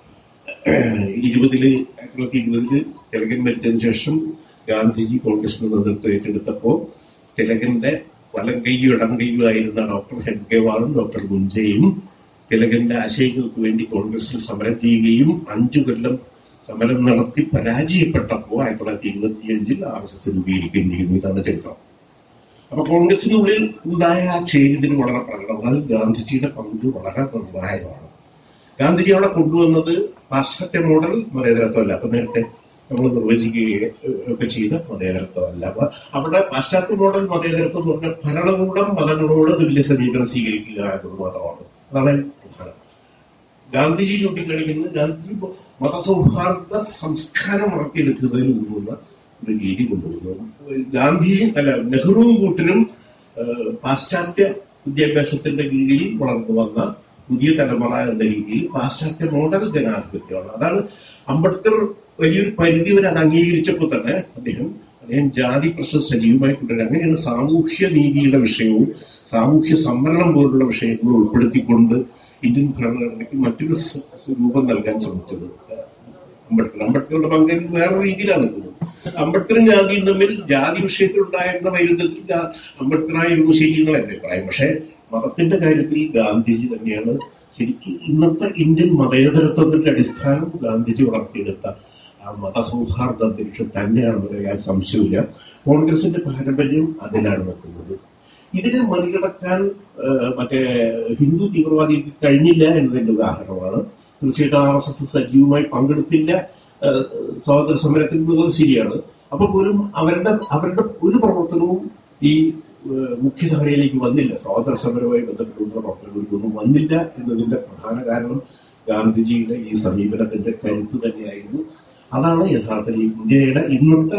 ഇരുപതില് ആയിരത്തി തൊള്ളായിരത്തി ഇരുപതില് തിലകൻ മരിച്ചതിന് ശേഷം ഗാന്ധിജി കോൺഗ്രസിന്റെ നേതൃത്വം ഏറ്റെടുത്തപ്പോ തിലകന്റെ വലം കൈയും ഇടം കൈയും ആയിരുന്ന ഡോക്ടർ ഹെഡ്ഗേവാറും ഡോക്ടർ മുൻജയും തിലകന്റെ ആശയങ്ങൾക്ക് വേണ്ടി കോൺഗ്രസിൽ സമരം ചെയ്യുകയും അഞ്ചു കൊല്ലം സമരം നടത്തി പരാജയപ്പെട്ടപ്പോൾ ആയിരത്തി തൊള്ളായിരത്തി ഇരുപത്തിയഞ്ചിൽ ആർ എസ് എസ് രൂപീകരിക്കുകയും ചെയ്യുന്നു ഇതാണ് ചരിത്രം അപ്പൊ കോൺഗ്രസിനുള്ളിൽ ഉണ്ടായ ആ ചേരിതിന് വളരെ പ്രകടമാണ് അതിൽ ഗാന്ധിജിയുടെ പങ്ക് വളരെ നിർണായകമാണ് ഗാന്ധിജി അവിടെ കൊണ്ടുവന്നത് പാശ്ചാത്യ മോഡൽ മതേതരത്വമല്ല അപ്പൊ നേരത്തെ നമ്മൾ നിർവചിക്കുകയും ഒക്കെ ചെയ്ത മതേതരത്വമല്ല അപ്പൊ അവിടെ പാശ്ചാത്യ മോഡൽ മതേതരത്വം എന്ന് പറഞ്ഞാൽ ഭരണകൂടം മതങ്ങളോട് തുല്യ സമീപനം സ്വീകരിക്കുക എന്നത് മാത്രമാണ് അതാണ് പ്രധാനം ഗാന്ധിജി ചൂണ്ടിക്കാണിക്കുന്നത് ഗാന്ധി മതസൗഹാർദ്ദ സംസ്കാരം വളർത്തിയെടുക്കുന്നതിൽ ഊന്നുന്ന ഒരു രീതി കൊണ്ടുവന്നു ഗാന്ധിയും അല്ല നെഹ്റുവും കൂട്ടരും ഏഹ്, പാശ്ചാത്യ വിദ്യാഭ്യാസത്തിന്റെ കീഴിൽ വളർന്നു വന്ന പുതിയ തലമുറ എന്ന രീതിയിൽ പാശ്ചാത്യ മോഡൽ ജനാധിപത്യമാണ് അതാണ് അംബേദ്കർ വലിയൊരു പരിധി വരെ അത് അംഗീകരിച്ചപ്പോൾ തന്നെ അദ്ദേഹം അദ്ദേഹം ജാതി പ്രശ്നം സജീവമായി കൊണ്ടുവരിക അങ്ങനെയാണ് സാമൂഹ്യ നീതിയുടെ വിഷയവും സാമൂഹ്യ സംവരണം പോലുള്ള വിഷയങ്ങളും ഉൾപ്പെടുത്തിക്കൊണ്ട് ഇന്ത്യൻ ഭരണഘടനയ്ക്ക് മറ്റൊരു സ- രൂപം നൽകാൻ ശ്രമിച്ചത് അംബേദ്കർ അംബേദ്കറുടെ പങ്ക് വേറെ രീതിയിലാണ് നിൽക്കുന്നത് അംബേദ്കറും ഗാന്ധിയും തമ്മിൽ ജാതി വിഷയത്തിൽ ഉണ്ടായിരുന്ന വൈരുദ്ധ്യത്തിൽ ഗാ- അംബേദ്കറായിരുന്നു ശരിയെന്നുള്ള എന്റെ അഭിപ്രായം പക്ഷെ മതത്തിന്റെ കാര്യത്തിൽ ഗാന്ധിജി തന്നെയാണ് ശരിക്കും ഇന്നത്തെ ഇന്ത്യൻ മതേതരത്വത്തിന്റെ അടിസ്ഥാനം ഗാന്ധിജി വളർത്തിയെടുത്ത ആ മതസൗഹാർദ്ദ അന്തരീക്ഷം തന്നെയാണെന്ന് പറയാൻ സംശയമില്ല കോൺഗ്രസിന്റെ പാരമ്പര്യം അതിലാണ് നിൽക്കുന്നത് ഇതിനെ മറികടക്കാൻ ആ, മറ്റേ ഹിന്ദു തീവ്രവാദിക്ക് കഴിഞ്ഞില്ല എന്നതിന്റെ ഉദാഹരണമാണ് തീർച്ചയായിട്ടും ആർ എസ് എസ് സജീവമായി പങ്കെടുത്തില്ല ആ, സ്വാതന്ത്ര്യ സമരത്തിൽ എന്നുള്ളത് ശരിയാണ് അപ്പൊ പോലും അവരുടെ അവരുടെ ഒരു പ്രവർത്തനവും ഈ ആ, മുഖ്യധാരയിലേക്ക് വന്നില്ല സ്വാതന്ത്ര്യ സമരവുമായി ബന്ധപ്പെട്ടുള്ള പ്രവർത്തനങ്ങൾക്കൊന്നും വന്നില്ല എന്നതിന്റെ പ്രധാന കാരണം ഗാന്ധിജിയുടെ ഈ സമീപനത്തിന്റെ കരുത്ത് തന്നെയായിരുന്നു അതാണ് യഥാർത്ഥത്തിൽ ഇന്ത്യയുടെ ഇന്നത്തെ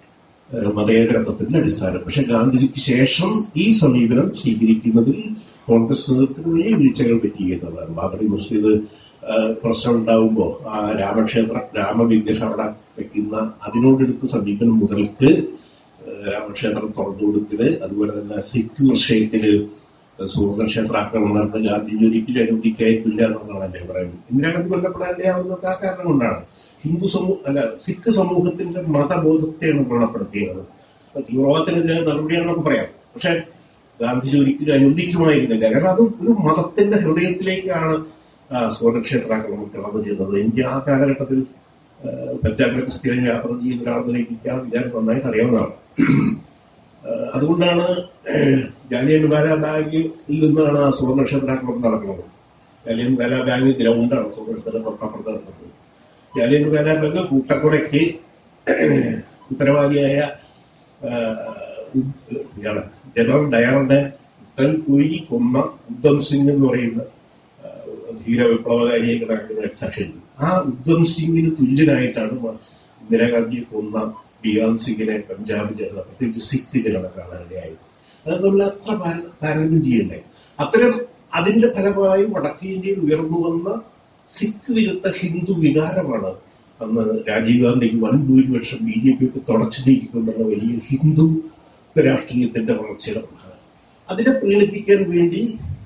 ഏഹ് മതേതരത്വത്തിന്റെ അടിസ്ഥാനം പക്ഷെ ഗാന്ധിജിക്ക് ശേഷം ഈ സമീപനം സ്വീകരിക്കുന്നതിൽ കോൺഗ്രസ് നേതൃത്വത്തിന് വലിയ വീഴ്ചകൾ പറ്റിയെന്നുള്ളതാണ് ബാബറി മസ്ജിദ് ഏഹ് പ്രശ്നം ഉണ്ടാവുമ്പോൾ ആ രാമക്ഷേത്ര രാമവിഗ്രഹം അവിടെ വെക്കുന്ന അതിനോടെടുത്ത സമീപനം മുതൽക്ക് ഏഹ് രാമക്ഷേത്രം തുറന്നു കൊടുക്കല് അതുപോലെ തന്നെ സിഖ് വിഷയത്തില് സുവർണക്ഷേത്ര ആക്രമണം നടന്ന ഗാന്ധിജി ഒരിക്കലും അനുവദിക്കായിട്ടില്ല എന്നുള്ളതാണ് എന്റെ അഭിപ്രായം ഇന്ദിരാഗാന്ധി കൊല്ലപ്പെടാൻ ആവുന്നത് ആ കാരണം കൊണ്ടാണ് ഹിന്ദു സമൂഹം അല്ല സിഖ് സമൂഹത്തിന്റെ മതബോധത്തെയാണ് വ്രണപ്പെടുത്തിയത് അപ്പൊ തീവ്രവാദത്തിനെതിരെ നടപടിയാണെന്നൊക്കെ പറയാം പക്ഷെ ഗാന്ധിജി ഒരിക്കലും അനുവദിക്കുമായിരുന്നില്ല കാരണം അത് ഒരു മതത്തിന്റെ ഹൃദയത്തിലേക്കാണ് ആ, സുവർണക്ഷേത്രാക്രമണം കടന്നു ചെയ്യുന്നത് എനിക്ക് ആ കാലഘട്ടത്തിൽ ആ, പഞ്ചാബിലൊക്കെ സ്ഥിരം യാത്ര ചെയ്യുന്ന ഒരാളെന്ന് എനിക്ക് ആ വിചാരം നന്നായിട്ട് അറിയാവുന്നതാണ് ഏഹ് അതുകൊണ്ടാണ് ജാലിയൻ വാല ബാഗിൽ നിന്നാണ് ആ സുവർണ ക്ഷേത്രാക്രമണം നടക്കുന്നത് ജാലിയൻ വാല ബാഗ് ഗ്രൗണ്ടാണ് സുവർണക്ഷേത്ര തൊട്ടപ്പുറത്ത് നടക്കുന്നത് ജാലിയൻ വാല ബാഗ് കൂട്ടക്കൊലയ്ക്ക് ഉത്തരവാദിയായ ഏഹ്, ഉ- ഇയാള് ജനറൽ ഡയറിന്റെ ഉത്തൻ കുയി കൊന്ന ഉദ്ധം സിംഗ് എന്ന് പറയുന്ന ഏഹ്, ധീര വിപ്ലവകാരിയെ കണക്കുന്ന സാക്ഷ്യം ആ ഉദ്ധം സിംഗിന് തുല്യനായിട്ടാണ് മ- ഇന്ദിരാഗാന്ധിയെ കൊന്ന ബിയാൻ സിംഗിനെ പഞ്ചാബ് ജനത പ്രത്യേകിച്ച് സിഖ് ജനത കാണാനിടയായത് അത് നമ്മൾ അത്ര താര- താരതമ്യം ചെയ്യണ്ടേ അത്തരം അതിന്റെ ഫലമായി വടക്കേ ഇന്ത്യയിൽ ഉയർന്നു വന്ന സിഖ് വിരുദ്ധ ഹിന്ദു വികാരമാണ് അന്ന് രാജീവ് ഗാന്ധിക്ക് വൻ ഭൂരിപക്ഷം ബി ജെ പിക്ക് തുടച്ചു നീക്കിക്കൊണ്ടുള്ള വലിയ ഹിന്ദു രാഷ്ട്രീയത്തിന്റെ വളർച്ചയുടെ പ്രധാനം അതിനെ പ്രീണിപ്പിക്കാൻ വേണ്ടി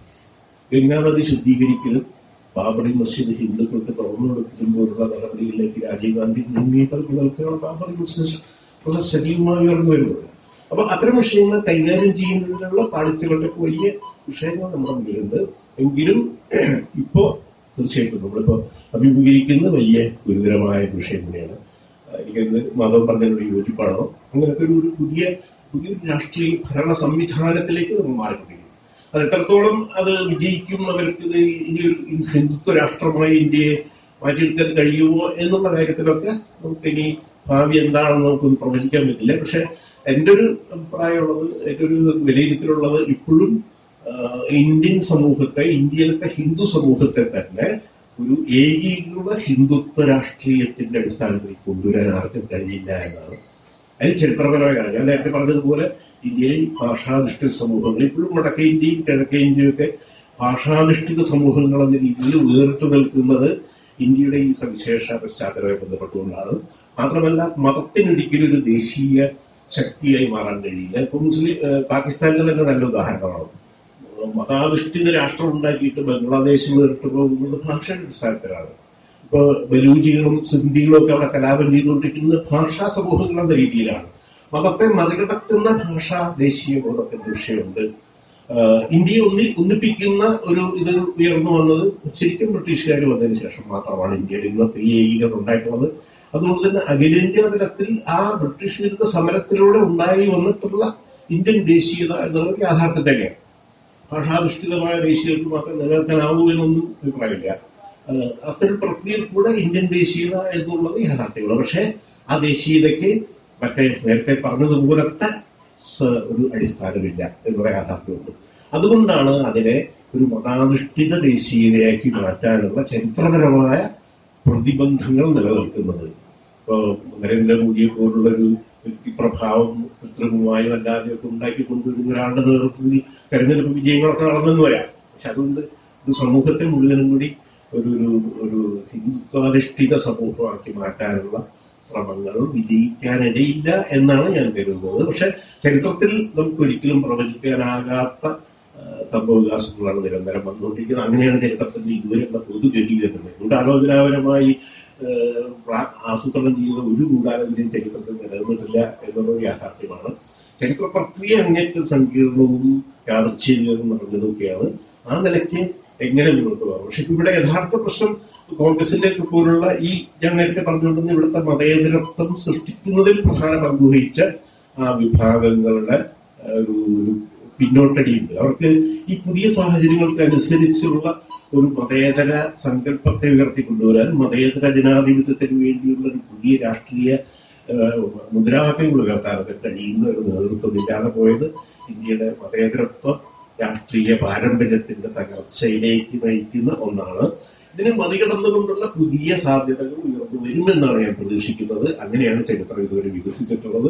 ഗംഗാനദി ശുദ്ധീകരിക്കലും ബാബറി മസ്ജിദ് ഹിന്ദുക്കൾക്ക് തുറന്നു കൊടുക്കലും പോലുള്ള നടപടികളിലേക്ക് രാജീവ് ഗാന്ധി മുൻകൈകൾ നിൽക്കുകയാണ് ബാബറി മസ്ജിദ് വളരെ സജീവമായി ഉയർന്നു വരുന്നത് അപ്പൊ അത്തരം വിഷയങ്ങൾ കൈകാര്യം ചെയ്യുന്നതിനുള്ള പാളിച്ചകളുടെ വലിയ വിഷയങ്ങൾ നമ്മുടെ മുന്നിലുണ്ട് എങ്കിലും ഇപ്പോ തീർച്ചയായിട്ടും നമ്മളിപ്പോ അഭിമുഖീകരിക്കുന്ന വലിയ ഗുരുതരമായ ഒരു വിഷയം തന്നെയാണ് എനിക്കത് മാധവ് പറഞ്ഞതിനോട് യോജിപ്പാണോ അങ്ങനത്തെ ഒരു ഒരു പുതിയ പുതിയൊരു രാഷ്ട്രീയ ഭരണ സംവിധാനത്തിലേക്ക് നമ്മൾ മാറിക്കൊണ്ടിരിക്കും അത് എത്രത്തോളം അത് വിജയിക്കും അവർക്ക് ഇത് ഇനി ഒരു ഹിന്ദുത്വ രാഷ്ട്രമായി ഇന്ത്യയെ മാറ്റിയെടുക്കാൻ കഴിയുമോ എന്നുള്ള കാര്യത്തിലൊക്കെ നമുക്ക് ഇനി ഭാവി എന്താണെന്ന് നമുക്കൊന്നും പ്രവചിക്കാൻ പറ്റില്ല പക്ഷെ എൻ്റെ ഒരു അഭിപ്രായമുള്ളത് എൻ്റെ ഒരു വിലയിരുത്തലുള്ളത് ഇപ്പോഴും ആഹ്, ഇന്ത്യൻ സമൂഹത്തെ ഇന്ത്യയിലത്തെ ഹിന്ദു സമൂഹത്തെ തന്നെ ഒരു ഏകീകൃത ഹിന്ദുത്വ രാഷ്ട്രീയത്തിന്റെ അടിസ്ഥാനത്തിൽ കൊണ്ടുവരാൻ ആർക്കും കഴിഞ്ഞില്ല എന്നാണ് അതിന് ചരിത്രപരമായ കാര്യം ഞാൻ നേരത്തെ പറഞ്ഞതുപോലെ ഇന്ത്യയിൽ ഭാഷാധിഷ്ഠിത സമൂഹങ്ങൾ ഇപ്പോഴും വടക്കേ ഇന്ത്യയും കിഴക്കേ ഇന്ത്യയൊക്കെ ഭാഷാധിഷ്ഠിത സമൂഹങ്ങൾ എന്ന രീതിയിൽ വേറിട്ട് നിൽക്കുന്നത് ഇന്ത്യയുടെ ഈ സവിശേഷ പശ്ചാത്തലമായി ബന്ധപ്പെട്ടുകൊണ്ടാണ് മാത്രമല്ല മതത്തിനൊരിക്കലും ഒരു ദേശീയ ശക്തിയായി മാറാൻ കഴിയില്ല ഇപ്പൊ മുസ്ലിം ഏഹ് പാകിസ്ഥാനിലെ തന്നെ നല്ല ഉദാഹരണമാണ് മതാധിഷ്ഠിത രാഷ്ട്രം ഉണ്ടാക്കിയിട്ട് ബംഗ്ലാദേശ് വേറിട്ട് പോകുന്നത് ഭാഷയുടെ അടിസ്ഥാനത്തിലാണ് ഇപ്പൊ ബലൂജികളും സിന്ധികളും ഒക്കെ അവിടെ കലാപം ചെയ്തുകൊണ്ടിരിക്കുന്നത് ഭാഷാ സമൂഹങ്ങൾ എന്ന രീതിയിലാണ് മതത്തെ മറികടക്കുന്ന ഭാഷാ ദേശീയ ബോധത്തിന്റെ വിഷയമുണ്ട് ആഹ് ഇന്ത്യയെ ഒന്നി ഒന്നിപ്പിക്കുന്ന ഒരു ഇത് ഉയർന്നു വന്നത് ശരിക്കും ബ്രിട്ടീഷുകാർ വന്നതിന് ശേഷം മാത്രമാണ് ഇന്ത്യയിൽ ഇന്നത്തെ ഈ ഏകീകരണം ഉണ്ടായിട്ടുള്ളത് അതുകൊണ്ട് തന്നെ അഖിലേന്ത്യാ തലത്തിൽ ആ ബ്രിട്ടീഷ് വിരുദ്ധ സമരത്തിലൂടെ ഉണ്ടായി വന്നിട്ടുള്ള ഇന്ത്യൻ ദേശീയത എന്നുള്ളത് യാഥാർത്ഥ്യം തന്നെയാണ് ഭാഷാധിഷ്ഠിതമായ ദേശീയതയ്ക്ക് മാത്രം നിലനിർത്താനാവൂ എന്നൊന്നും അഭിപ്രായമില്ല ആഹ് അത്തരം പ്രക്രിയയിൽ കൂടെ ഇന്ത്യൻ ദേശീയത എന്നുള്ളത് യാഥാർത്ഥ്യമാണ് പക്ഷേ ആ ദേശീയതയ്ക്ക് മറ്റേ നേരത്തെ പറഞ്ഞതുപോലത്തെ സ- ഒരു അടിസ്ഥാനമില്ല എന്നുള്ള യാഥാർത്ഥ്യമുണ്ട് അതുകൊണ്ടാണ് അതിനെ ഒരു മതാധിഷ്ഠിത ദേശീയതയാക്കി മാറ്റാനുള്ള ചരിത്രപരമായ പ്രതിബന്ധങ്ങൾ നിലനിൽക്കുന്നത് ഇപ്പോ നരേന്ദ്രമോദിയെ പോലുള്ള ഒരു വ്യക്തിപ്രഭാവം കൃത്രിമമായും അല്ലാതെയൊക്കെ ഉണ്ടാക്കി കൊണ്ടുവരുന്ന ഒരാളുടെ നേതൃത്വത്തിൽ തെരഞ്ഞെടുപ്പ് വിജയങ്ങളൊക്കെ നടന്നെന്ന് വരാം പക്ഷെ അതുകൊണ്ട് ഒരു സമൂഹത്തെ മുഴുവനും കൂടി ഒരു ഒരു ഒരു ഹിന്ദുത്വാധിഷ്ഠിത സമൂഹമാക്കി മാറ്റാനുള്ള ശ്രമങ്ങൾ വിജയിക്കാനിടയില്ല എന്നാണ് ഞാൻ കരുതുന്നത് പക്ഷെ ചരിത്രത്തിൽ നമുക്ക് ഒരിക്കലും പ്രവചിക്കാനാകാത്ത ആ, സംഭവവികാസങ്ങളാണ് നിരന്തരം വന്നുകൊണ്ടിരിക്കുന്നത് അങ്ങനെയാണ് ചരിത്രത്തിന്റെ ഇതുവരെയുള്ള പൊതുഗതികൾ അതുകൊണ്ട് ആലോചനാപരമായി ആ, പ്ലാ- ആസൂത്രണം ചെയ്ത ഒരു ഗൂഢാലോചനയും ചരിത്രത്തിൽ നിലനിന്നിട്ടില്ല എന്നുള്ളത് യാഥാർത്ഥ്യമാണ് ചരിത്ര പ്രക്രിയ അങ്ങേറ്റം സങ്കീർണവും യാദർച്ഛികവും നിറഞ്ഞതൊക്കെയാണ് ആ നിലയ്ക്ക് എങ്ങനെ മുന്നോട്ട് പോകാം പക്ഷെ ഇവിടെ യഥാർത്ഥ പ്രശ്നം കോൺഗ്രസിന്റെ ഒക്കെ പോലുള്ള ഈ ഞാൻ നേരത്തെ പറഞ്ഞുകൊണ്ടിരുന്ന ഇവിടുത്തെ മതേതരത്വം സൃഷ്ടിക്കുന്നതിൽ പ്രധാന പങ്ക് വഹിച്ച ആ വിഭാഗങ്ങളുടെ ആ, ഒരു ഒരു പിന്നോട്ടടിയുണ്ട് അവർക്ക് ഈ പുതിയ സാഹചര്യങ്ങൾക്ക് അനുസരിച്ചുള്ള ഒരു മതേതര സങ്കല്പത്തെ ഉയർത്തിക്കൊണ്ടുവരാൻ മതേതര ജനാധിപത്യത്തിന് വേണ്ടിയുള്ള ഒരു പുതിയ രാഷ്ട്രീയ ആ, മുദ്രാവാക്യങ്ങൾ ഉയർത്താനൊക്കെ കഴിയുന്ന ഒരു നേതൃത്വം ഇല്ലാതെ പോയത് ഇന്ത്യയുടെ മതേതരത്വ രാഷ്ട്രീയ പാരമ്പര്യത്തിന്റെ തകർച്ചയിലേക്ക് നയിക്കുന്ന ഒന്നാണ് ഇതിനെ മറികടന്നുകൊണ്ടുള്ള പുതിയ സാധ്യതകൾ ഉയർന്നു വരുമെന്നാണ് ഞാൻ പ്രതീക്ഷിക്കുന്നത് അങ്ങനെയാണ് ചരിത്രം ഇതുവരെ വികസിച്ചിട്ടുള്ളത്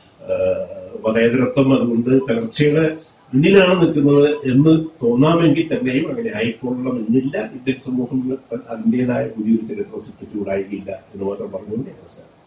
ആഹ് മതേതരത്വം അതുകൊണ്ട് തകർച്ചയുടെ മുന്നിലാണ് നിൽക്കുന്നത് എന്ന് തോന്നാമെങ്കിൽ തന്നെയും അങ്ങനെ ആയിക്കൊള്ളണമെന്നില്ല ഇന്ത്യൻ സമൂഹം അതിൻ്റെതായ പുതിയൊരു ചരിത്രം സൃഷ്ടിച്ചുകൂടായില്ല എന്ന് മാത്രം പറഞ്ഞുകൊണ്ട് ഞാൻ അവസാനിപ്പിക്കുന്നു.